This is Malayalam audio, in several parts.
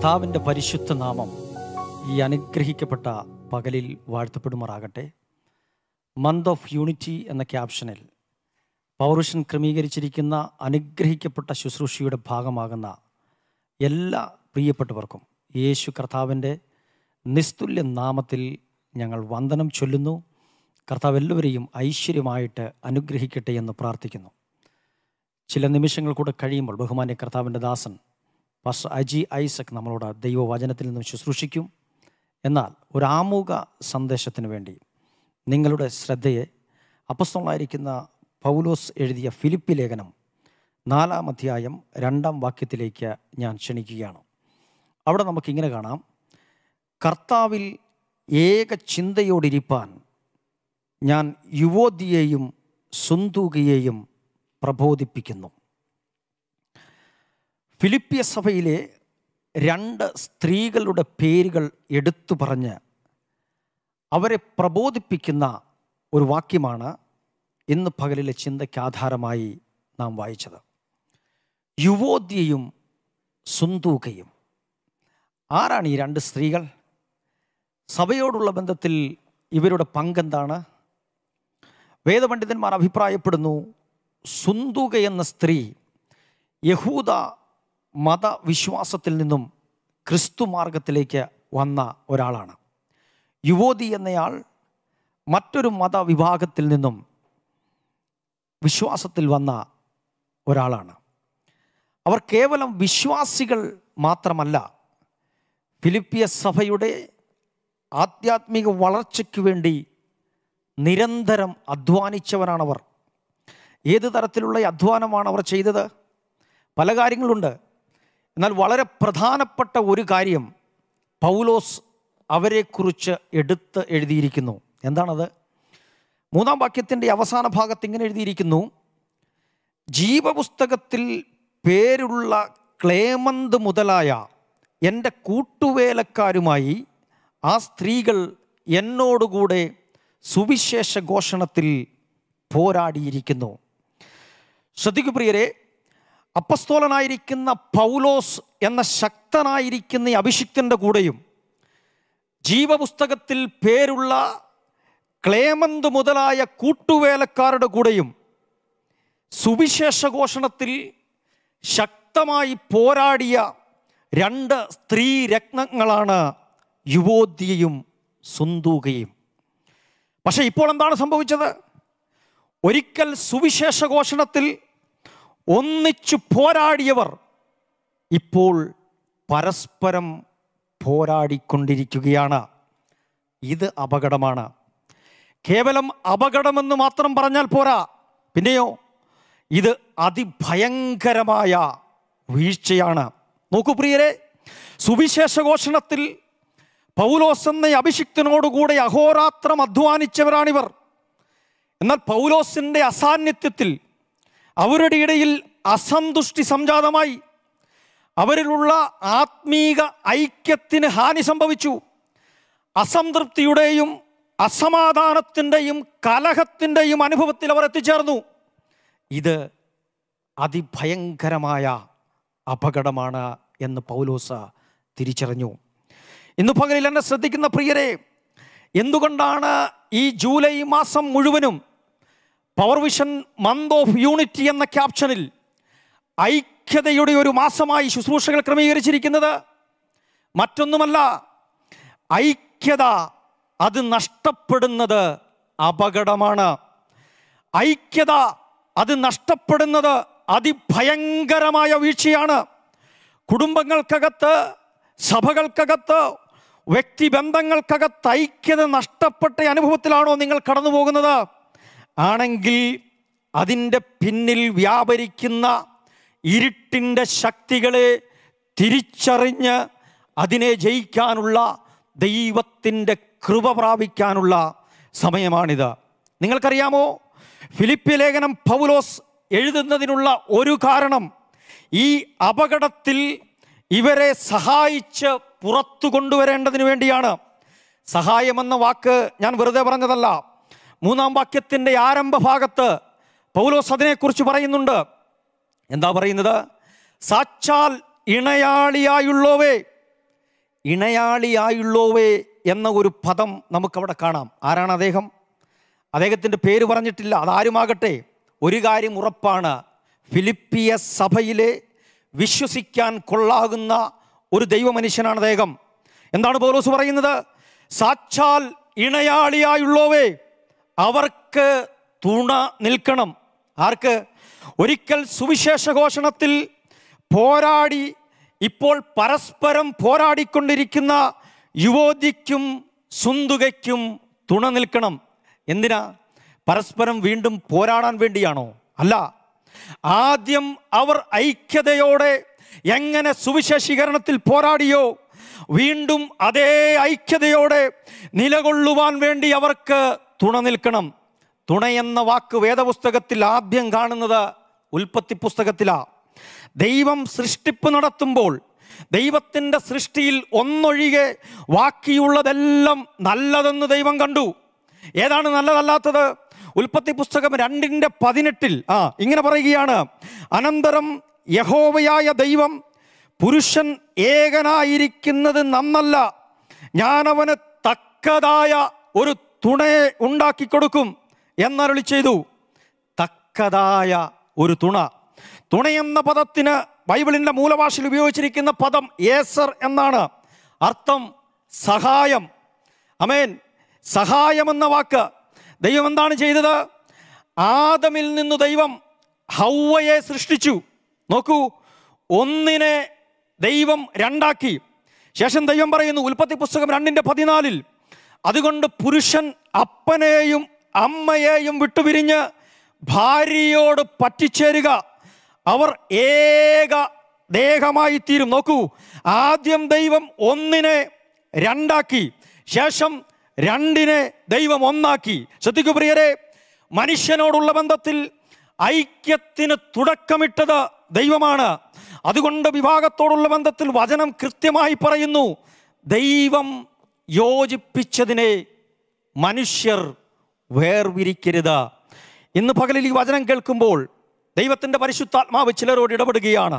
കർത്താവിൻ്റെ പരിശുദ്ധ നാമം ഈ അനുഗ്രഹിക്കപ്പെട്ട പകലിൽ വാഴ്ത്തപ്പെടുമാറാകട്ടെ മന്ത് ഓഫ് യൂണിറ്റി എന്ന ക്യാപ്ഷനിൽ പൗരുഷൻ ക്രമീകരിച്ചിരിക്കുന്ന അനുഗ്രഹിക്കപ്പെട്ട ശുശ്രൂഷയുടെ ഭാഗമാകുന്ന എല്ലാ പ്രിയപ്പെട്ടവർക്കും യേശു കർത്താവിൻ്റെ നിസ്തുല്യ നാമത്തിൽ ഞങ്ങൾ വന്ദനം ചൊല്ലുന്നു കർത്താവ് എല്ലാവരെയും ഐശ്വര്യമായിട്ട് അനുഗ്രഹിക്കട്ടെ എന്ന് പ്രാർത്ഥിക്കുന്നു ചില നിമിഷങ്ങൾ കൂടെ കഴിയുമ്പോൾ ബഹുമാന്യ കർത്താവിൻ്റെ ദാസൻ പാസ്റ്റർ അജി ഐസക് നമ്മളോട് ദൈവവചനത്തിൽ നിന്നും ശുശ്രൂഷിക്കും എന്നാൽ ഒരു ആമുഖ സന്ദേശത്തിന് വേണ്ടി നിങ്ങളുടെ ശ്രദ്ധയെ അപ്പസ്തോളായിരിക്കുന്ന പൗലോസ് എഴുതിയ ഫിലിപ്പി ലേഖനം നാലാം അധ്യായം രണ്ടാം വാക്യത്തിലേക്ക് ഞാൻ ക്ഷണിക്കുകയാണ് അവിടെ നമുക്കിങ്ങനെ കാണാം കർത്താവിൽ ഏക ചിന്തയോടിരിപ്പാൻ ഞാൻ യുവോദിയെയും സുന്തൂകയെയും പ്രബോധിപ്പിക്കുന്നു ഫിലിപ്പിയ സഭയിലെ രണ്ട് സ്ത്രീകളുടെ പേരുകൾ എടുത്തു പറഞ്ഞ് അവരെ പ്രബോധിപ്പിക്കുന്ന ഒരു വാക്യമാണ് ഇന്ന് പകലിലെ ചിന്തയ്ക്ക് ആധാരമായി നാം വായിച്ചത് യുവോദ്യയും സുന്തൂകയും ആരാണ് ഈ രണ്ട് സ്ത്രീകൾ സഭയോടുള്ള ബന്ധത്തിൽ ഇവരുടെ പങ്കെന്താണ് വേദപണ്ഡിതന്മാർ അഭിപ്രായപ്പെടുന്നു സുന്തുക എന്ന സ്ത്രീ യഹൂദ മതവിശ്വാസത്തിൽ നിന്നും ക്രിസ്തു മാർഗത്തിലേക്ക് വന്ന ഒരാളാണ് യുവോതി എന്നയാൾ മറ്റൊരു മതവിഭാഗത്തിൽ നിന്നും വിശ്വാസത്തിൽ വന്ന ഒരാളാണ് അവർ കേവലം വിശ്വാസികൾ മാത്രമല്ല ഫിലിപ്പിയ സഭയുടെ ആധ്യാത്മിക വളർച്ചയ്ക്ക് വേണ്ടി നിരന്തരം അധ്വാനിച്ചവരാണവർ ഏത് തരത്തിലുള്ള അധ്വാനമാണ് അവർ ചെയ്തത് പല കാര്യങ്ങളുണ്ട് എന്നാൽ വളരെ പ്രധാനപ്പെട്ട ഒരു കാര്യം പൗലോസ് അവരെക്കുറിച്ച് എടുത്ത് എഴുതിയിരിക്കുന്നു എന്താണത് മൂന്നാം വാക്യത്തിൻ്റെ അവസാന ഭാഗത്ത് ഇങ്ങനെ എഴുതിയിരിക്കുന്നു ജീവപുസ്തകത്തിൽ പേരുള്ള ക്ലേമന്ത് മുതലായ എൻ്റെ കൂട്ടുവേലക്കാരുമായി ആ സ്ത്രീകൾ എന്നോടുകൂടെ സുവിശേഷ ഘോഷണത്തിൽ പോരാടിയിരിക്കുന്നു ശ്രദ്ധിക്കു പ്രിയരെ അപ്പസ്തോലനായിരിക്കുന്ന പൗലോസ് എന്ന ശക്തനായിരിക്കുന്ന ഈ അഭിഷിക്തൻ്റെ കൂടെയും ജീവപുസ്തകത്തിൽ പേരുള്ള ക്ലേമന്ത് മുതലായ കൂട്ടുവേലക്കാരുടെ കൂടെയും സുവിശേഷ ഘോഷണത്തിൽ ശക്തമായി പോരാടിയ രണ്ട് സ്ത്രീ രത്നങ്ങളാണ് യുവോദ്യയും സുന്തൂകയും പക്ഷെ ഇപ്പോൾ എന്താണ് സംഭവിച്ചത് ഒരിക്കൽ സുവിശേഷ ഘോഷണത്തിൽ ഒന്നിച്ചു പോരാടിയവർ ഇപ്പോൾ പരസ്പരം പോരാടിക്കൊണ്ടിരിക്കുകയാണ് ഇത് അപകടമാണ് കേവലം അപകടമെന്ന് മാത്രം പറഞ്ഞാൽ പോരാ പിന്നെയോ ഇത് അതിഭയങ്കരമായ വീഴ്ചയാണ് നോക്കൂ പ്രിയരെ സുവിശേഷ ഘോഷണത്തിൽ പൗലോസ് എന്ന അഭിഷിക്തനോടുകൂടെ അഹോരാത്രം അധ്വാനിച്ചവരാണിവർ എന്നാൽ പൗലോസിൻ്റെ അസാന്നിധ്യത്തിൽ അവരുടെ ഇടയിൽ അസന്തുഷ്ടി സംജാതമായി അവരിലുള്ള ആത്മീക ഐക്യത്തിന് ഹാനി സംഭവിച്ചു അസംതൃപ്തിയുടെയും അസമാധാനത്തിൻ്റെയും കലഹത്തിൻ്റെയും അനുഭവത്തിൽ അവർ എത്തിച്ചേർന്നു ഇത് അതിഭയങ്കരമായ അപകടമാണ് എന്ന് പൗലോസ തിരിച്ചറിഞ്ഞു ഇന്ന് പകലിൽ എന്നെ ശ്രദ്ധിക്കുന്ന പ്രിയരെ എന്തുകൊണ്ടാണ് ഈ ജൂലൈ മാസം മുഴുവനും power vision month of unity എന്ന ക്യാപ്ഷനിൽ ഐക്യതയുടെ ഒരു മാസമായി ശുശ്രൂഷകൾ ക്രമീകരിച്ചിരിക്കുന്നത് മറ്റൊന്നുമല്ല ഐക്യത അത് നഷ്ടപ്പെടുന്നത് അപകടമാണ് ഐക്യത അത് നഷ്ടപ്പെടുന്നത് അതിഭയങ്കരമായ വീഴ്ചയാണ് കുടുംബങ്ങൾക്കകത്ത് സഭകൾക്കകത്ത് വ്യക്തിബന്ധങ്ങൾക്കകത്ത് ഐക്യത നഷ്ടപ്പെട്ട അനുഭവത്തിലാണോ നിങ്ങൾ കടന്നു പോകുന്നത് ആണെങ്കിൽ അതിൻ്റെ പിന്നിൽ വ്യാപരിക്കുന്ന ഇരുട്ടിൻ്റെ ശക്തികളെ തിരിച്ചറിഞ്ഞ് അതിനെ ജയിക്കാനുള്ള ദൈവത്തിൻ്റെ കൃപ പ്രാപിക്കാനുള്ള സമയമാണിത് നിങ്ങൾക്കറിയാമോ ഫിലിപ്പി ലേഖനം പൗലോസ് എഴുതുന്നതിനുള്ള ഒരു കാരണം ഈ അപകടത്തിൽ ഇവരെ സഹായിച്ച് പുറത്തു കൊണ്ടുവരേണ്ടതിന് വേണ്ടിയാണ് സഹായമെന്ന വാക്ക് ഞാൻ വെറുതെ പറഞ്ഞതല്ല മൂന്നാം വാക്യത്തിൻ്റെ ആരംഭ ഭാഗത്ത് പൗലോസ് അതിനെക്കുറിച്ച് പറയുന്നുണ്ട് എന്താ പറയുന്നത് സാക്ഷാൽ ഇണയാളിയായുള്ളവേ ഇണയാളിയായുള്ളോവേ എന്ന ഒരു പദം നമുക്കവിടെ കാണാം ആരാണ് അദ്ദേഹം അദ്ദേഹത്തിൻ്റെ പേര് പറഞ്ഞിട്ടില്ല അതാരുമാകട്ടെ ഒരു കാര്യം ഉറപ്പാണ് ഫിലിപ്പിയ സഭയിലെ വിശ്വസിക്കാൻ കൊള്ളാകുന്ന ഒരു ദൈവമനുഷ്യനാണ് അദ്ദേഹം എന്താണ് പൗലോസ് പറയുന്നത് സാക്ഷാൽ ഇണയാളിയായുള്ളവേ അവർക്ക് തുണ നിൽക്കണം ആർക്ക് ഒരിക്കൽ സുവിശേഷ ഘോഷണത്തിൽ പോരാടി ഇപ്പോൾ പരസ്പരം പോരാടിക്കൊണ്ടിരിക്കുന്ന യുവതിക്കും സുന്തുകയ്ക്കും തുണ നിൽക്കണം എന്തിനാ പരസ്പരം വീണ്ടും പോരാടാൻ വേണ്ടിയാണോ അല്ല ആദ്യം അവർ ഐക്യതയോടെ എങ്ങനെ സുവിശേഷീകരണത്തിൽ പോരാടിയോ വീണ്ടും അതേ ഐക്യതയോടെ നിലകൊള്ളുവാൻ വേണ്ടി അവർക്ക് തുണ നിൽക്കണം തുണ എന്ന വാക്ക് വേദപുസ്തകത്തിൽ ആദ്യം കാണുന്നത് ഉൽപ്പത്തി പുസ്തകത്തിലാണ് ദൈവം സൃഷ്ടിപ്പ് നടത്തുമ്പോൾ ദൈവത്തിൻ്റെ സൃഷ്ടിയിൽ ഒന്നൊഴികെ ബാക്കിയുള്ളതെല്ലാം നല്ലതെന്ന് ദൈവം കണ്ടു ഏതാണ് നല്ലതല്ലാത്തത് ഉൽപ്പത്തി പുസ്തകം രണ്ടിൻ്റെ പതിനെട്ടിൽ ആ ഇങ്ങനെ പറയുകയാണ് അനന്തരം യഹോവയായ ദൈവം പുരുഷൻ ഏകനായിരിക്കുന്നത് നന്നല്ല ഞാനവന് തക്കതായ ഒരു തുണയെ ഉണ്ടാക്കി കൊടുക്കും എന്നരുളി ചെയ്തു തക്കതായ ഒരു തുണ തുണ എന്ന പദത്തിന് ബൈബിളിൻ്റെ മൂലഭാഷയിൽ ഉപയോഗിച്ചിരിക്കുന്ന പദം ഏസർ എന്നാണ് അർത്ഥം സഹായം അമേൻ സഹായം എന്ന വാക്ക് ദൈവം എന്താണ് ചെയ്തത് ആദമിൽ നിന്ന് ദൈവം ഹൗവയെ സൃഷ്ടിച്ചു നോക്കൂ ഒന്നിനെ ദൈവം രണ്ടാക്കി ശേഷം ദൈവം പറയുന്നു ഉൽപ്പത്തി പുസ്തകം രണ്ടിൻ്റെ പതിനാലിൽ അതുകൊണ്ട് പുരുഷൻ അപ്പനെയും അമ്മയെയും വിട്ടുപിരിഞ്ഞ് ഭാര്യയോട് പറ്റിച്ചേരുക അവർ ഏക ദേഹമായി തീരും നോക്കൂ ആദ്യം ദൈവം ഒന്നിനെ രണ്ടാക്കി ശേഷം രണ്ടിനെ ദൈവം ഒന്നാക്കി ശ്രദ്ധിക്കൂ പ്രിയരെ മനുഷ്യനോടുള്ള ബന്ധത്തിൽ ഐക്യത്തിന് തുടക്കമിട്ടത് ദൈവമാണ് അതുകൊണ്ട് വിഭാഗത്തോടുള്ള ബന്ധത്തിൽ വചനം കൃത്യമായി പറയുന്നു ദൈവം യോജിപ്പിച്ചതിനെ മനുഷ്യർ വേർവിരിക്കരുത് ഇന്ന് പകലിൽ ഈ വചനം കേൾക്കുമ്പോൾ ദൈവത്തിൻ്റെ പരിശുദ്ധാത്മാവ് ചിലരോട് ഇടപെടുകയാണ്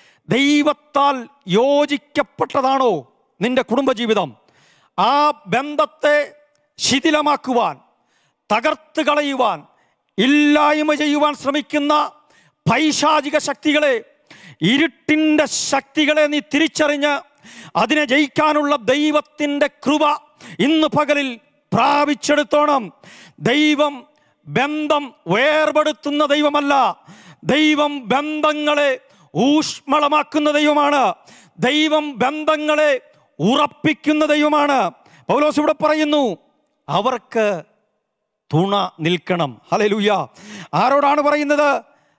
ദൈവത്താൽ യോജിക്കപ്പെട്ടതാണോ നിന്റെ കുടുംബജീവിതം ആ ബന്ധത്തെ ശിഥിലമാക്കുവാൻ തകർത്ത് കളയുവാൻ ഇല്ലായ്മ ചെയ്യുവാൻ ശ്രമിക്കുന്ന പൈശാചിക ശക്തികളെ ഇരുട്ടിൻ്റെ ശക്തികളെ നീ തിരിച്ചറിഞ്ഞ് അതിനെ ജയിക്കാനുള്ള ദൈവത്തിൻ്റെ കൃപ ഇന്ന് പകലിൽ പ്രാപിച്ചെടുത്തോണം ദൈവം ബന്ധം വേർപെടുത്തുന്ന ദൈവമല്ല ദൈവം ബന്ധങ്ങളെ ഊഷ്മളമാക്കുന്ന ദൈവമാണ് ദൈവം ബന്ധങ്ങളെ ഉറപ്പിക്കുന്ന ദൈവമാണ് പൗലോസ് ഇവിടെ പറയുന്നു അവർക്ക് തുണ നിൽക്കണം ഹലലൂയ ആരോടാണ് പറയുന്നത്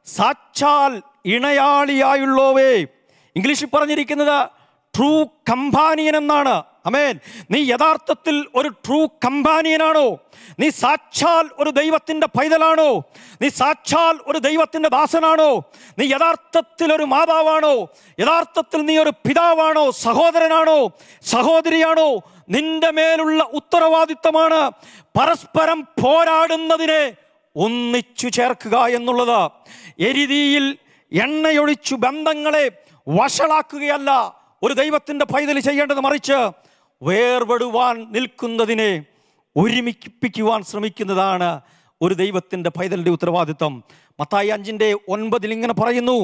സാക്ഷാൽ ഇണയാളിയായുള്ളോവേ ഇംഗ്ലീഷിൽ പറഞ്ഞിരിക്കുന്നത് ട്രൂ കമ്പാനിയൻ എന്നാണ് അമേൻ നീ യഥാർത്ഥത്തിൽ ഒരു ട്രൂ കമ്പാനിയനാണോ നീ സാക്ഷാൽ ഒരു ദൈവത്തിൻ്റെ പൈതലാണോ നീ സാക്ഷാൽ ഒരു ദൈവത്തിൻ്റെ ദാസനാണോ നീ യഥാർത്ഥത്തിൽ ഒരു മാതാവാണോ യഥാർത്ഥത്തിൽ നീ ഒരു പിതാവാണോ സഹോദരനാണോ സഹോദരിയാണോ നിന്റെ മേലുള്ള ഉത്തരവാദിത്തമാണ് പരസ്പരം പോരാടുന്നതിനെ ഒന്നിച്ചു ചേർക്കുക എന്നുള്ളത് എരിതിയിൽ എണ്ണയൊഴിച്ചു ബന്ധങ്ങളെ വഷളാക്കുകയല്ല ഒരു ദൈവത്തിൻ്റെ പൈതൽ ചെയ്യേണ്ടത് മറിച്ച് വേർപെടുവാൻ നിൽക്കുന്നതിനെ ഒരുമിപ്പിക്കുവാൻ ശ്രമിക്കുന്നതാണ് ഒരു ദൈവത്തിൻ്റെ പൈതലിൻ്റെ ഉത്തരവാദിത്വം മത്തായി അഞ്ചിൻ്റെ ഒൻപതിൽ ഇങ്ങനെ പറയുന്നു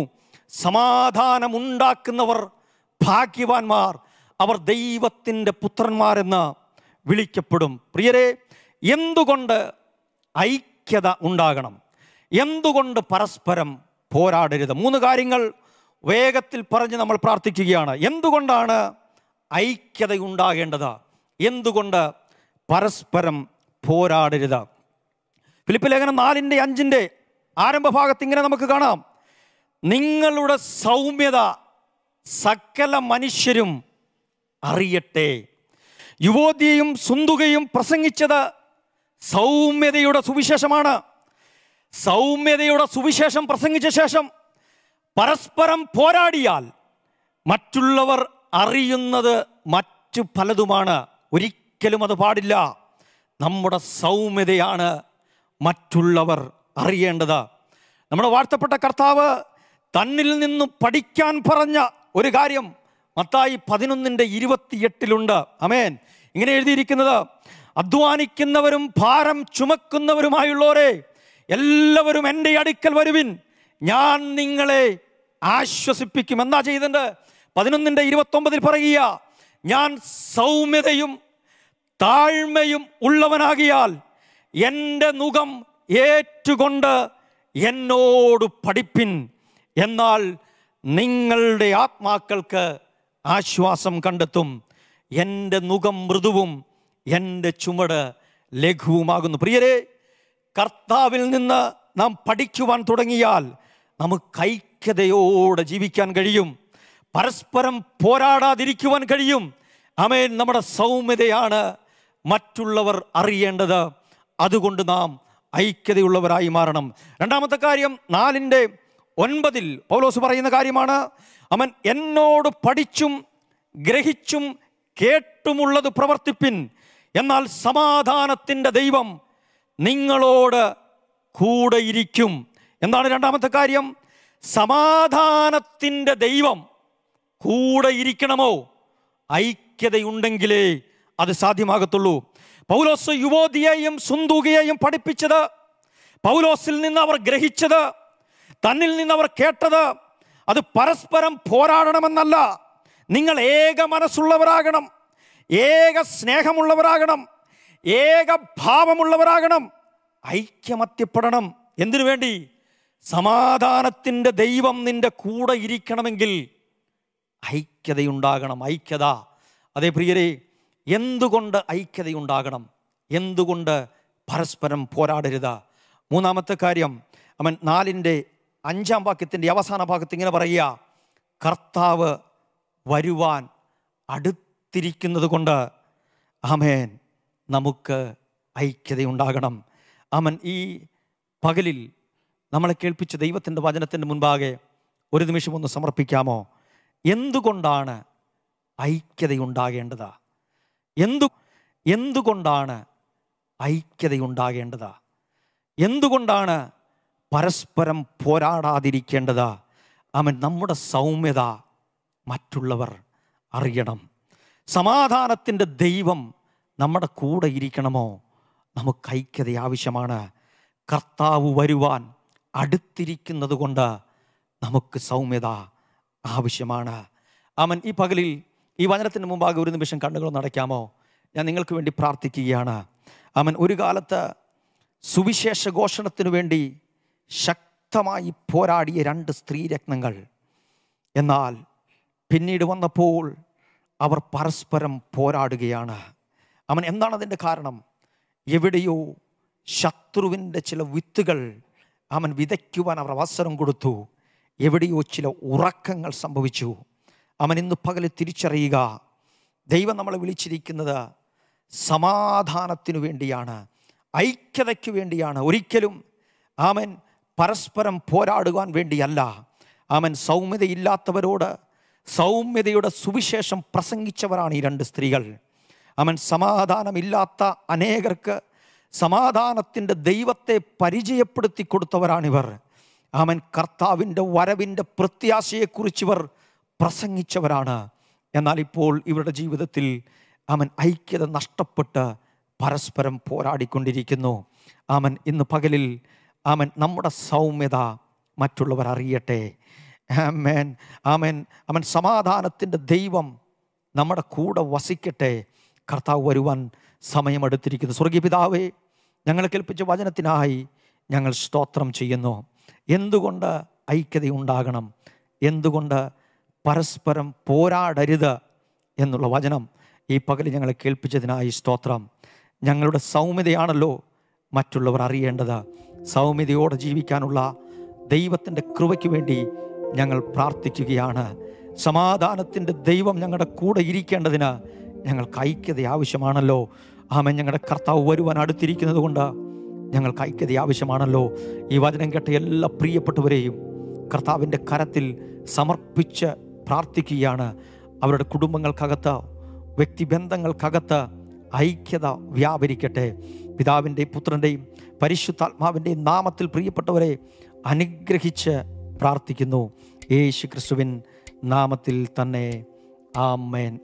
സമാധാനമുണ്ടാക്കുന്നവർ ഭാഗ്യവാന്മാർ അവർ ദൈവത്തിൻ്റെ പുത്രന്മാരെന്ന് വിളിക്കപ്പെടും പ്രിയരെ എന്തുകൊണ്ട് ഐക്യത ഉണ്ടാകണം എന്തുകൊണ്ട് പരസ്പരം പോരാടരുത് മൂന്ന് കാര്യങ്ങൾ വേഗത്തിൽ പറഞ്ഞ് നമ്മൾ പ്രാർത്ഥിക്കുകയാണ് എന്തുകൊണ്ടാണ് ഐക്യത ഉണ്ടാകേണ്ടത് എന്തുകൊണ്ട് പരസ്പരം പോരാടരുത് ഫിലിപ്പ് ലേഖനം നാലിൻ്റെ അഞ്ചിൻ്റെ ആരംഭഭാഗത്ത് ഇങ്ങനെ നമുക്ക് കാണാം നിങ്ങളുടെ സൗമ്യത സകല മനുഷ്യരും അറിയട്ടെ യുവോദ്യയും സുന്തുകയും പ്രസംഗിച്ചത് സൗമ്യതയുടെ സുവിശേഷമാണ് സൗമ്യതയുടെ സുവിശേഷം പ്രസംഗിച്ച ശേഷം പരസ്പരം പോരാടിയാൽ മറ്റുള്ളവർ അറിയുന്നത് മറ്റു പലതുമാണ് ഒരിക്കലും അത് പാടില്ല നമ്മുടെ സൗമ്യതയാണ് മറ്റുള്ളവർ അറിയേണ്ടത് നമ്മുടെ വാഴ്ത്തപ്പെട്ട കർത്താവ് തന്നിൽ നിന്നും പഠിക്കാൻ പറഞ്ഞ ഒരു കാര്യം മത്തായി പതിനൊന്നിൻ്റെ ഇരുപത്തിയെട്ടിലുണ്ട് അമേൻ ഇങ്ങനെ എഴുതിയിരിക്കുന്നത് അധ്വാനിക്കുന്നവരും ഭാരം ചുമക്കുന്നവരുമായുള്ളവരെ എല്ലാവരും എൻ്റെ അടുക്കൽ വരുവിൻ ഞാൻ നിങ്ങളെ ആശ്വസിപ്പിക്കും എന്താ ചെയ്തിട്ടുണ്ട് പതിനൊന്നിൻ്റെ ഇരുപത്തൊമ്പതിൽ പറയുക ഞാൻ സൗമ്യതയും താഴ്മയും ഉള്ളവനാകിയാൽ എൻ്റെ മുഖം ഏറ്റുകൊണ്ട് എന്നോട് പഠിപ്പിൻ എന്നാൽ നിങ്ങളുടെ ആത്മാക്കൾക്ക് ആശ്വാസം കണ്ടെത്തും എൻ്റെ മുഖം മൃദുവും എൻ്റെ ചുമട് ലഘുവുമാകുന്നു പ്രിയരെ കർത്താവിൽ നിന്ന് നാം പഠിക്കുവാൻ തുടങ്ങിയാൽ നമുക്ക് ഐക്യതയോടെ ജീവിക്കാൻ കഴിയും പരസ്പരം പോരാടാതിരിക്കുവാൻ കഴിയും അമേൻ നമ്മുടെ സൗമ്യതയാണ് മറ്റുള്ളവർ അറിയേണ്ടത് അതുകൊണ്ട് നാം ഐക്യതയുള്ളവരായി മാറണം രണ്ടാമത്തെ കാര്യം നാലിൻ്റെ ഒൻപതിൽ പൗലോസ് പറയുന്ന കാര്യമാണ് അവൻ എന്നോട് പഠിച്ചും ഗ്രഹിച്ചും കേട്ടുമുള്ളത് പ്രവർത്തിപ്പിൻ എന്നാൽ സമാധാനത്തിൻ്റെ ദൈവം നിങ്ങളോട് കൂടെ ഇരിക്കും എന്താണ് രണ്ടാമത്തെ കാര്യം സമാധാനത്തിൻ്റെ ദൈവം കൂടെ ഇരിക്കണമോ ഐക്യതയുണ്ടെങ്കിലേ അത് സാധ്യമാകത്തുള്ളൂ പൗലോസ് യുവോദിയെയും സുന്ദുകയെയും പഠിപ്പിച്ചത് പൗലോസിൽ നിന്ന് അവർ ഗ്രഹിച്ചത് തന്നിൽ നിന്ന് അവർ കേട്ടത് അത് പരസ്പരം പോരാടണമെന്നല്ല നിങ്ങൾ ഏക മനസ്സുള്ളവരാകണം ഏക സ്നേഹമുള്ളവരാകണം ഏക ഭാവമുള്ളവരാകണം ഐക്യമത്യപ്പെടണം എന്തിനു വേണ്ടി സമാധാനത്തിൻ്റെ ദൈവം നിന്റെ കൂടെ ഇരിക്കണമെങ്കിൽ ഐക്യതയുണ്ടാകണം ഐക്യത അതേ പ്രിയരെ എന്തുകൊണ്ട് ഐക്യതയുണ്ടാകണം എന്തുകൊണ്ട് പരസ്പരം പോരാടരുത് മൂന്നാമത്തെ കാര്യം അവൻ നാലിൻ്റെ അഞ്ചാം വാക്യത്തിൻ്റെ അവസാന ഭാഗത്ത് ഇങ്ങനെ പറയുക കർത്താവ് വരുവാൻ അടുത്തിരിക്കുന്നത് കൊണ്ട് ആമേൻ നമുക്ക് ഐക്യതയുണ്ടാകണം അവൻ ഈ പകലിൽ നമ്മളെ കേൾപ്പിച്ച ദൈവത്തിൻ്റെ വചനത്തിൻ്റെ മുൻപാകെ ഒരു നിമിഷം ഒന്ന് സമർപ്പിക്കാമോ എന്തുകൊണ്ടാണ് ഐക്യതയുണ്ടാകേണ്ടത് എന്തു എന്തുകൊണ്ടാണ് ഐക്യതയുണ്ടാകേണ്ടത് എന്തുകൊണ്ടാണ് പരസ്പരം പോരാടാതിരിക്കേണ്ടത് അവൻ നമ്മുടെ സൗമ്യത മറ്റുള്ളവർ അറിയണം സമാധാനത്തിൻ്റെ ദൈവം നമ്മുടെ കൂടെ ഇരിക്കണമോ നമുക്ക് ഐക്യത ആവശ്യമാണ് കർത്താവ് വരുവാൻ അടുത്തിരിക്കുന്നത് കൊണ്ട് നമുക്ക് സൗമ്യത ആവശ്യമാണ് അവൻ ഈ പകലിൽ ഈ വചനത്തിന് മുമ്പാകെ ഒരു നിമിഷം കണ്ണുകൾ നടക്കാമോ ഞാൻ നിങ്ങൾക്ക് വേണ്ടി പ്രാർത്ഥിക്കുകയാണ് അവൻ ഒരു കാലത്ത് സുവിശേഷ ഘോഷണത്തിനു വേണ്ടി ശക്തമായി പോരാടിയ രണ്ട് സ്ത്രീരത്നങ്ങൾ എന്നാൽ പിന്നീട് വന്നപ്പോൾ അവർ പരസ്പരം പോരാടുകയാണ് അവൻ എന്താണ് അതിൻ്റെ കാരണം എവിടെയോ ശത്രുവിൻ്റെ ചില വിത്തുകൾ അവൻ വിതയ്ക്കുവാൻ അവർ അവസരം കൊടുത്തു എവിടെയോ ചില ഉറക്കങ്ങൾ സംഭവിച്ചു അവൻ ഇന്ന് പകല് തിരിച്ചറിയുക ദൈവം നമ്മളെ വിളിച്ചിരിക്കുന്നത് സമാധാനത്തിനു വേണ്ടിയാണ് ഐക്യതയ്ക്ക് വേണ്ടിയാണ് ഒരിക്കലും ആമൻ പരസ്പരം പോരാടുവാൻ വേണ്ടിയല്ല ആമൻ സൗമ്യതയില്ലാത്തവരോട് സൗമ്യതയുടെ സുവിശേഷം പ്രസംഗിച്ചവരാണ് ഈ രണ്ട് സ്ത്രീകൾ അവൻ സമാധാനമില്ലാത്ത അനേകർക്ക് സമാധാനത്തിൻ്റെ ദൈവത്തെ പരിചയപ്പെടുത്തി കൊടുത്തവരാണിവർ അവൻ കർത്താവിൻ്റെ വരവിൻ്റെ പ്രത്യാശയെക്കുറിച്ച് ഇവർ പ്രസംഗിച്ചവരാണ് എന്നാൽ ഇപ്പോൾ ഇവരുടെ ജീവിതത്തിൽ അവൻ ഐക്യത നഷ്ടപ്പെട്ട് പരസ്പരം പോരാടിക്കൊണ്ടിരിക്കുന്നു അവൻ ഇന്ന് പകലിൽ അവൻ നമ്മുടെ സൗമ്യത മറ്റുള്ളവർ അറിയട്ടെ ആമേൻ ആമേൻ അവൻ സമാധാനത്തിൻ്റെ ദൈവം നമ്മുടെ കൂടെ വസിക്കട്ടെ കർത്താവ് വരുവാൻ സമയമെടുത്തിരിക്കുന്നു സ്വർഗീയ പിതാവേ ഞങ്ങളെ കേൾപ്പിച്ച വചനത്തിനായി ഞങ്ങൾ സ്തോത്രം ചെയ്യുന്നു എന്തുകൊണ്ട് ഐക്യതയുണ്ടാകണം എന്തുകൊണ്ട് പരസ്പരം പോരാടരുത് എന്നുള്ള വചനം ഈ പകൽ ഞങ്ങളെ കേൾപ്പിച്ചതിനായി സ്തോത്രം ഞങ്ങളുടെ സൗമ്യതയാണല്ലോ മറ്റുള്ളവർ അറിയേണ്ടത് സൗമ്യതയോടെ ജീവിക്കാനുള്ള ദൈവത്തിൻ്റെ കൃപയ്ക്ക് വേണ്ടി ഞങ്ങൾ പ്രാർത്ഥിക്കുകയാണ് സമാധാനത്തിൻ്റെ ദൈവം ഞങ്ങളുടെ കൂടെ ഇരിക്കേണ്ടതിന് ഞങ്ങൾക്ക് ഐക്യത ആവശ്യമാണല്ലോ ആമൻ ഞങ്ങളുടെ കർത്താവ് വരുവാൻ അടുത്തിരിക്കുന്നത് കൊണ്ട് ഞങ്ങൾക്ക് ഐക്യത ആവശ്യമാണല്ലോ ഈ വചനം കേട്ട എല്ലാ പ്രിയപ്പെട്ടവരെയും കർത്താവിൻ്റെ കരത്തിൽ സമർപ്പിച്ച് പ്രാർത്ഥിക്കുകയാണ് അവരുടെ കുടുംബങ്ങൾക്കകത്ത് വ്യക്തിബന്ധങ്ങൾക്കകത്ത് ഐക്യത വ്യാപരിക്കട്ടെ പിതാവിൻ്റെയും പുത്രൻ്റെയും പരിശുദ്ധാത്മാവിൻ്റെയും നാമത്തിൽ പ്രിയപ്പെട്ടവരെ അനുഗ്രഹിച്ച് പ്രാർത്ഥിക്കുന്നു യേശു ക്രിസ്തുവിൻ നാമത്തിൽ തന്നെ ആമേൻ